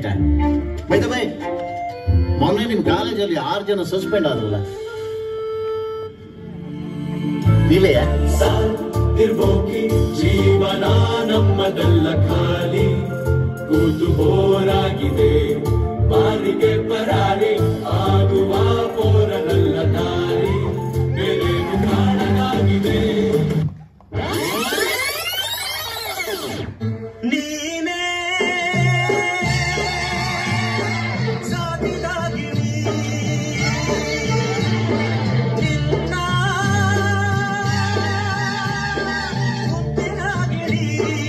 ಆಯ್ತಾ ಬೈದ ಬೈ ಮೊನ್ನೆ ನಿಮ್ ಕಾಲೇಜಲ್ಲಿ ಆರು ಜನ ಸಸ್ಪೆಂಡ್ ಆದ್ರಲ್ಲ ಇವೆಯಾ ಇರ್ಬೋಗಿ ಜೀವನ ನಮ್ಮದಲ್ಲ ಖಾಲಿ ಕೂತು ಬೋರಾಗಿದೆ ಬಾರಿಗೆ ಪರಾರಿ ಆಗುವ ಪೋರನಲ್ಲ ದಾರಿ ಬೇರೇನು ಕಾಣಲಾಗಿದೆ ನೀನೇ ಸಾಗಿದಾಗಿರಿ ನಿನ್ನ ಮುತ್ತಿನಾಗಿರಿ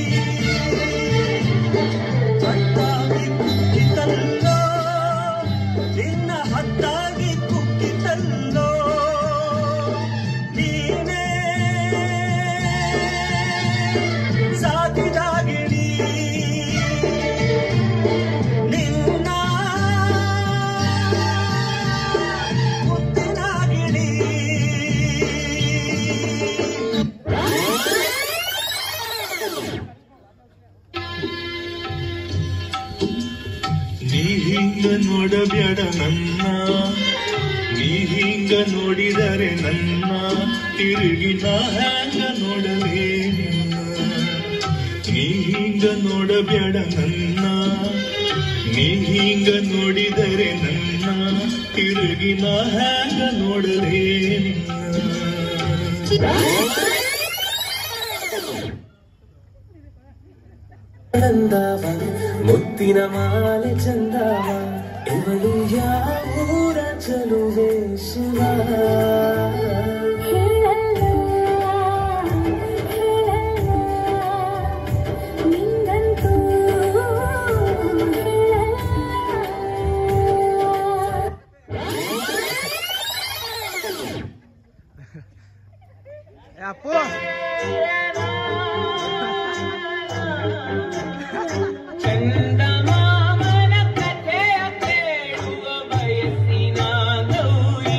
ಹತ್ತಾಗಿ ಕುಕ್ಕಿತಲ್ಲೋ ನಿನ್ನ ಹತ್ತಾಗಿ ಕುಕ್ಕಿತಲ್ಲೋ ನೀನೇ ಸಾಗಿದಾಗಿರಿ ನಿನ್ನ ಮುತ್ತಿನಾಗಿರಿ ನೀ ಹಿಂಗ ನೋಡಬೇಡ ನನ್ನ ನೀ ಹಿಂಗ ನೋಡಿದರೆ ನನ್ನ ತಿರುಗಿ ನಾ ಹ್ಯಾಂಗ ನೋಡಲೇ ನಿನ್ನ ನೀ ಹಿಂಗ ನೋಡಬೇಡ ನನ್ನ ನೀ ಹಿಂಗ ನೋಡಿದರೆ ನನ್ನ ತಿರುಗಿ ನಾ ಹ್ಯಾಂಗ ನೋಡಲೇ ನಿನ್ನ ನಂದವ ಮುತ್ತಿನ ಮಾಲೆ ಚಂದವ ಇವಳು ಯಾವೂರ ಚಲುವೆ ಶಿವ ಅಪ್ಪು ಚಂದಮಾಮನ ಕಥೆಯ ಕೇಳುವ ಬಯಸಿನ ಗೌರಿ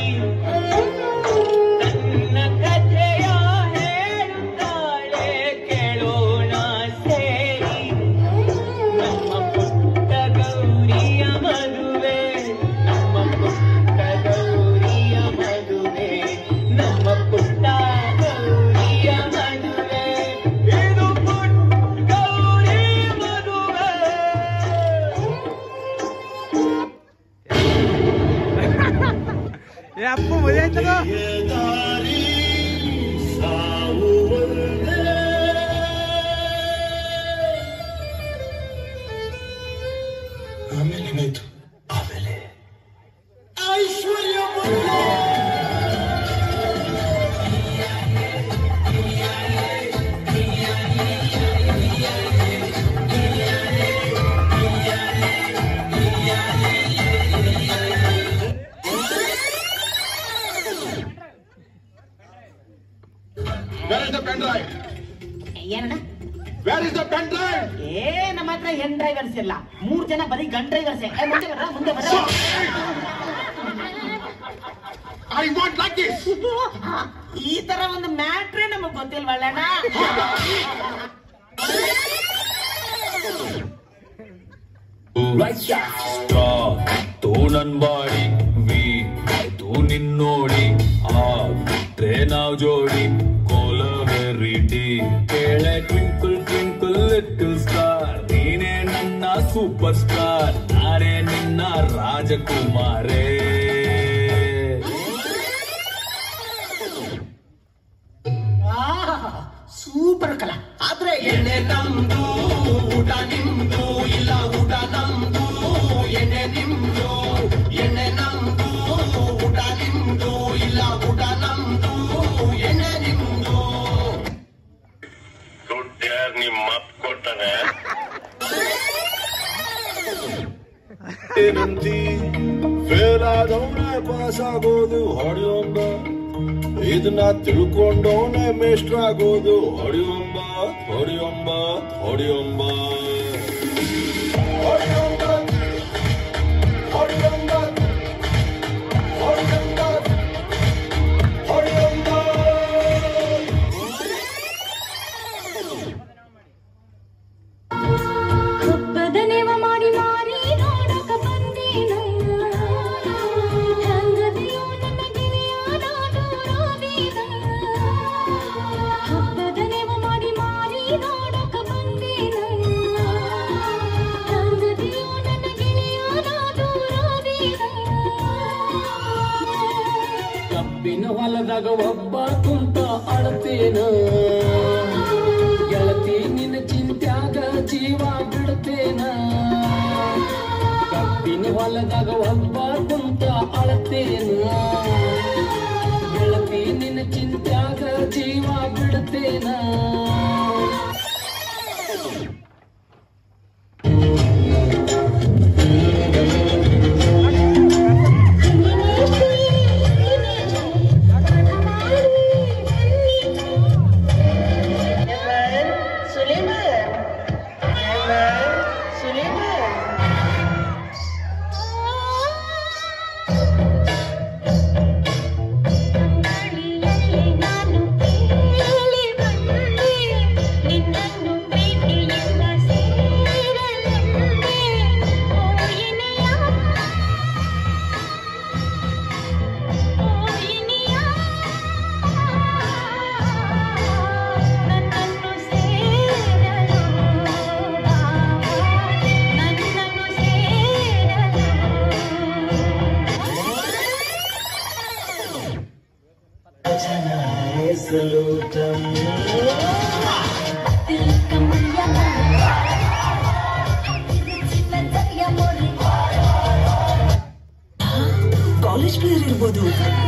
ತನ್ನ ಕಥೆಯ ಹೇಳುತ್ತಾಳೆ ಕೇಳೋಣ ಸೇರಿ ನಮ್ಮ ಪುಟ್ಟ ಗೌರಿಯ ಮದುವೆ ನಮ್ಮ ಪುಟ್ಟ ಗೌರಿಯ ಮದುವೆ ನಮ್ಮ ಪುಟ್ಟ ಗೌರಿಯ ಮದುವೆ ಇದು ಪುಟ್ಟ ಗೌರಿ ಮದುವೆ ಏ ಅಪ್ಪು ಮದುವೆ ಆಯ್ತದ ದಾರಿ ಸಾವು ಒಂದೇ. ಆಮೇಲೆ ಏನಾಯ್ತು ಆಮೇಲೆ ಐಶ್ವರ್ಯ ಬಂದ್ಲು. Where is the pen drive? ಏನಣ್ಣ Where is the pen drive? ಏ ನಮ್ಮ ಹತ್ರ ಹೆಣ್ ಡ್ರೈವರ್ಸ್ ಇಲ್ಲ ಮೂರ್ ಜನ ಬರೀ ಗನ್ ಡ್ರೈವರ್ಸ್ ಮುಂದೆ ಬರ್ರ ಮುಂದೆ ಬರ್ರ I want like this. ಈ ತರ ಒಂದು ಮ್ಯಾಟ್ರೇ ನಮಗ್ ಗೊತ್ತಿಲ್ವಲ್ಲಣ್ಣ ತೂ ನನ್ ಬಾಡಿ ವಿ ತೂ ನಿನ್ನೋಡಿ ಆ ಬಿಟ್ರೆ ನಾವ್ ಜೋಡಿ ಕೋಲವೆರಿಟಿ ಕೇಳೆ ಟ್ವಿಂಕಲ್ ಟ್ವಿಂಕಲ್ ಲಿಟಲ್ ಸ್ಟಾರ್ ನೀನೇ ನನ್ನ ಸೂಪರ್ ಸ್ಟಾರ್ ನಾನೇ ನಿನ್ನ ರಾಜಕುಮಾರೇ ಸೂಪರ್ ಕಲಾ ಆದ್ರೆ ಎಣ್ಣೆ ನಮ್ದು ಊಟ ನಿಮ್ದು ಇಲ್ಲ ಊಟ ನಮ್ದು ಎಣ್ಣೆ ನಿಮ್ದು ಎಣ್ಣೆ ನಮ್ದು ಊಟ ನಿಮ್ದು ಇಲ್ಲ ಊಟ ನಮ್ದು ಎಣ್ಣೆ ನಿಮ್ದು ದುಡ್ಡು ಯಾರು ನಿಮ್ಮ ಮತ್ ಕೊಡ್ತಾನೆ ಏನಂತಿ ಫೇಲ್ ಆದವನೇ ಪಾಸ್ ಆಗೋದು ಹೊಡೆಯೊಂಬ ಇದನ್ನ ತಿಳ್ಕೊಂಡವನೇ ಮೇಷ್ಟ್ರ ಆಗೋದು ಹೊಡೆಯೊಂಬ ಹೊಡೆಯೊಂಬ ಹೊಡೆಯೊಂಬ ಹೊಡೆಯೊಂಬ ಹೊಡೆಯೊಂಬ ಹೊಡೆಯೊಂಬ ಹೊಡೆಯೊಂಬ ಒಪ್ಪದ ನೆವ ಮಾಡಿ ಮಾರಿ ಹೊಲದಾಗ ಒಬ್ಬ ಕುಂತ ಅಳತೇನ ಗೆಳತಿ ನಿನ್ನ ಚಿಂತ್ಯಾಗ ಜೀವ ಬಿಡ್ತೇನ ಕಬ್ಬಿನ ಹೊಲದಾಗ ಒಬ್ಬ ಕುಂತ ಅಳತೇನ ಗೆಳತಿ ನಿನ್ನ ಚಿಂತ್ಯಾಗ ಜೀವ ಬಿಡ್ತೇನ ನಿನ್ನನ್ನು ಪ್ರೀತಿಯಿಂದ ಸೇರಲೆಂದೇ ಓ ಇನಿಯ ಓ ಇನಿಯ ನನ್ನನ್ನು ಸೇರಲು ಬಾವ ನನ್ನನ್ನು ಸೇರಲು ಕಾಲೇಜ್ ಪ್ಲೇಯರ್ ಇರ್ಬೋದು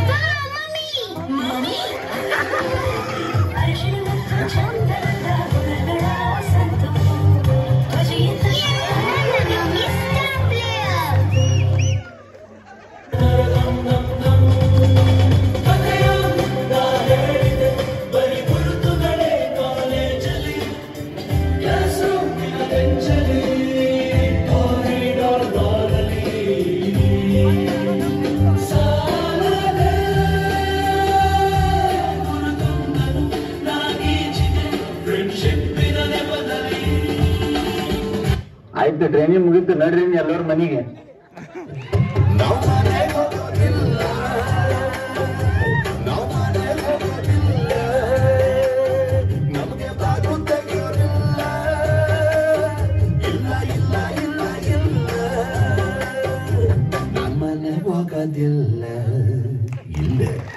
ಆಯ್ತು ಟ್ರೈನಿಂಗ್ ಮುಗಿತು ನಡ್ರಿ ಎಲ್ಲರ ಮನೆಗೆ ನಾವು ಮನೆಗೆ ಹೋಗೋದಿಲ್ಲ ನಾವು ಮನೆಗೆ ಹೋಗೋದಿಲ್ಲ ನಮಗೆ ಬಾಗಿಲು ತೆಗೆಯೋದಿಲ್ಲ ಇಲ್ಲ ಇಲ್ಲ ಇಲ್ಲ ಇಲ್ಲ ನಮ್ಮನೆ ಹೋಗೋದಿಲ್ಲ ಇಲ್ಲ